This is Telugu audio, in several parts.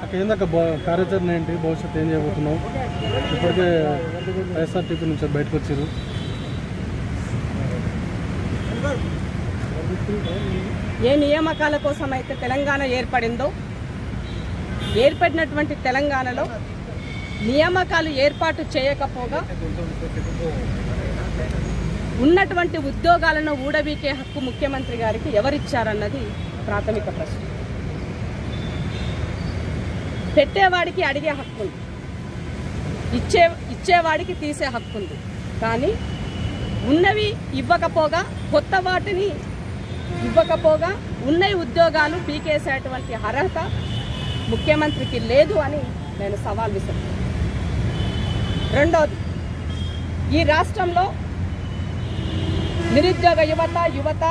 అక్కడ ఏందక్క భ- కార్యాచరణ ఏంటి భవిష్యత్తు ఏం చేయబోతున్నావు ఇప్పటికే వైఎస్ఆర్టీపీ నుంచి బయటకు వచ్చారు ఏ నియామకాల కోసం అయితే తెలంగాణ ఏర్పడిందో ఏర్పడినటువంటి తెలంగాణలో నియామకాలు ఏర్పాటు చేయకపోగా ఉన్నటువంటి ఉద్యోగాలను ఊడబీకే హక్కు ముఖ్యమంత్రి గారికి ఎవరిచ్చారన్నది ప్రాథమిక ప్రశ్న పెట్టేవాడికి అడిగే హక్కు ఉంది ఇచ్చే ఇచ్చేవాడికి తీసే హక్కు ఉంది కానీ ఉన్నవి ఇవ్వకపోగా కొత్త వాటిని ఇవ్వకపోగా ఉన్న ఉద్యోగాలు పీకేసేటువంటి అర్హత ముఖ్యమంత్రికి లేదు అని నేను సవాల్ విసురుతున్నాను రెండోది ఈ రాష్ట్రంలో నిరుద్యోగ యువత యువత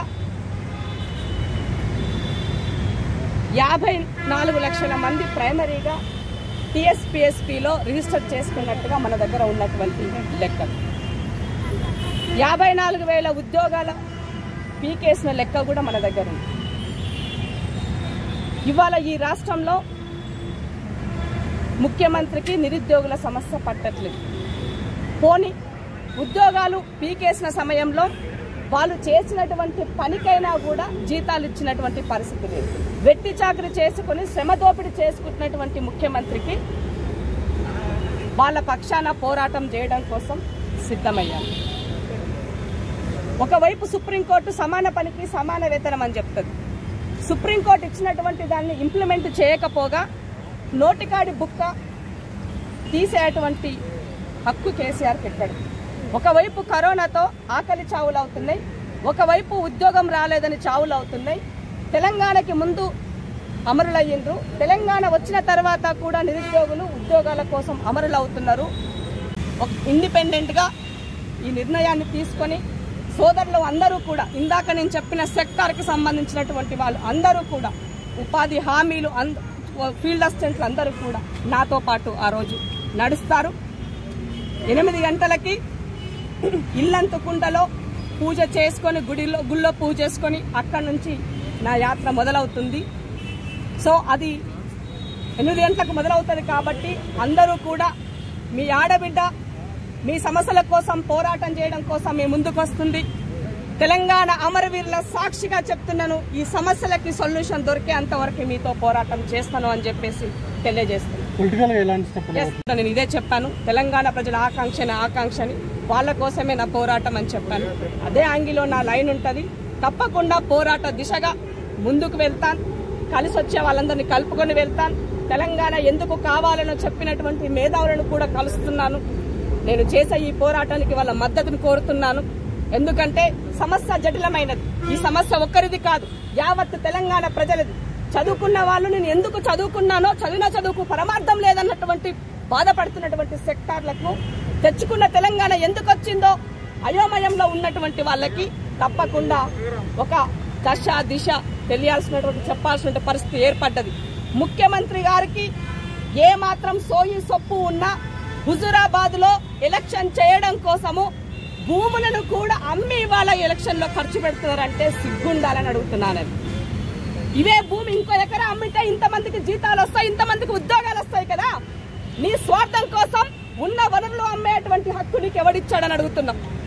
యాభై నాలుగు లక్షల మంది ప్రైమరీగా టీఎస్పీఎస్పీలో రిజిస్టర్ చేసుకున్నట్టుగా మన దగ్గర ఉన్నటువంటి లెక్కలు యాభై నాలుగు వేల ఉద్యోగాల పీకేసిన లెక్క కూడా మన దగ్గర ఉంది ఇవాళ ఈ రాష్ట్రంలో ముఖ్యమంత్రికి నిరుద్యోగుల సమస్య పట్టట్లేదు పోని ఉద్యోగాలు పీకేసిన సమయంలో వాళ్ళు చేసినటువంటి పనికైనా కూడా జీతాలు ఇచ్చినటువంటి పరిస్థితి లేదు వెట్టి చాకరీ చేసుకుని శ్రమ దోపిడీ చేసుకుంటున్నటువంటి ముఖ్యమంత్రికి వాళ్ళ పక్షాన పోరాటం చేయడం కోసం సిద్ధమయ్యారు ఒకవైపు సుప్రీంకోర్టు సమాన పనికి సమాన వేతనం అని చెప్తుంది సుప్రీంకోర్టు ఇచ్చినటువంటి దాన్ని ఇంప్లిమెంట్ చేయకపోగా నోటికాడి బుక్క తీసేటువంటి హక్కు కేసీఆర్ పెట్టాడు ఒకవైపు కరోనాతో ఆకలి చావులు అవుతున్నాయి ఒకవైపు ఉద్యోగం రాలేదని చావులు అవుతున్నాయి తెలంగాణకి ముందు అమరులయ్యిండ్రు తెలంగాణ వచ్చిన తర్వాత కూడా నిరుద్యోగులు ఉద్యోగాల కోసం అమరులు అవుతున్నారు ఒక- ఇండిపెండెంట్గా ఈ నిర్ణయాన్ని తీసుకొని సోదరులు అందరూ కూడా ఇందాక నేను చెప్పిన సెక్టార్కి సంబంధించినటువంటి వాళ్ళు అందరూ కూడా ఉపాధి హామీలు అంద ఫీల్డ్ అసిస్టెంట్లు అందరూ కూడా నాతో పాటు ఆ రోజు నడుస్తారు ఎనిమిది గంటలకి ఇల్లంతుకుంటలో పూజ చేసుకొని గుడిలో గుళ్ళో పూజ చేసుకొని అక్కడి నుంచి నా యాత్ర మొదలవుతుంది సో అది ఎనిమిది గంటలకు మొదలవుతుంది కాబట్టి అందరూ కూడా మీ ఆడబిడ్డ మీ సమస్యల కోసం పోరాటం చేయడం కోసం మీ ముందుకు వస్తుంది తెలంగాణ అమరవీరుల సాక్షిగా చెప్తున్నాను ఈ సమస్యలకి సొల్యూషన్ దొరికే అంతవరకు మీతో పోరాటం చేస్తాను అని చెప్పేసి తెలియజేస్తున్నాను పొలిటికల్గా ఎలాంటి స్టెప్పులు Yes, నేను ఇదే చెప్పాను తెలంగాణ ప్రజల ఆకాంక్షని ఆకాంక్షని వాళ్ళ కోసమే నా పోరాటం అని చెప్పాను అదే యాంగిలో నా లైన్ ఉంటుంది తప్పకుండా పోరాట దిశగా ముందుకు వెళ్తాను కలిసి వచ్చే వాళ్ళందరినీ కలుపుకొని వెళ్తాను తెలంగాణ ఎందుకు కావాలని చెప్పినటువంటి మేధావులను కూడా కలుస్తున్నాను నేను చేసే ఈ పోరాటానికి వాళ్ళ మద్దతును కోరుతున్నాను ఎందుకంటే సమస్య జటిలమైనది ఈ సమస్య ఒక్కరిది కాదు యావత్ తెలంగాణ ప్రజలది చదువుకున్న వాళ్ళు నేను ఎందుకు చదువుకున్నానో చదివిన చదువుకు పరమార్థం లేదన్నటువంటి బాధపడుతున్నటువంటి సెక్టార్లకు తెచ్చుకున్న తెలంగాణ ఎందుకు వచ్చిందో అయోమయంలో ఉన్నటువంటి వాళ్ళకి తప్పకుండా ఒక దశ దిశ తెలియాల్సినటువంటి చెప్పాల్సిన పరిస్థితి ఏర్పడ్డది ముఖ్యమంత్రి గారికి ఏ మాత్రం సోయి సొప్పు ఉన్నా హుజురాబాద్ లో ఎలక్షన్ చేయడం కోసము భూములను కూడా అమ్మి ఇవాళ ఎలక్షన్ లో ఖర్చు పెడుతున్నారంటే సిగ్గుండాలని అడుగుతున్నాను ఇవే భూమి ఇంకో ఎకరా అమ్మితే ఇంతమందికి జీతాలు వస్తాయి ఇంతమందికి ఉద్యోగాలు వస్తాయి కదా నీ స్వార్థం కోసం ఉన్న వనరులు అమ్మేటువంటి హక్కు నీకు ఎవడిచ్చాడని అడుగుతున్నాం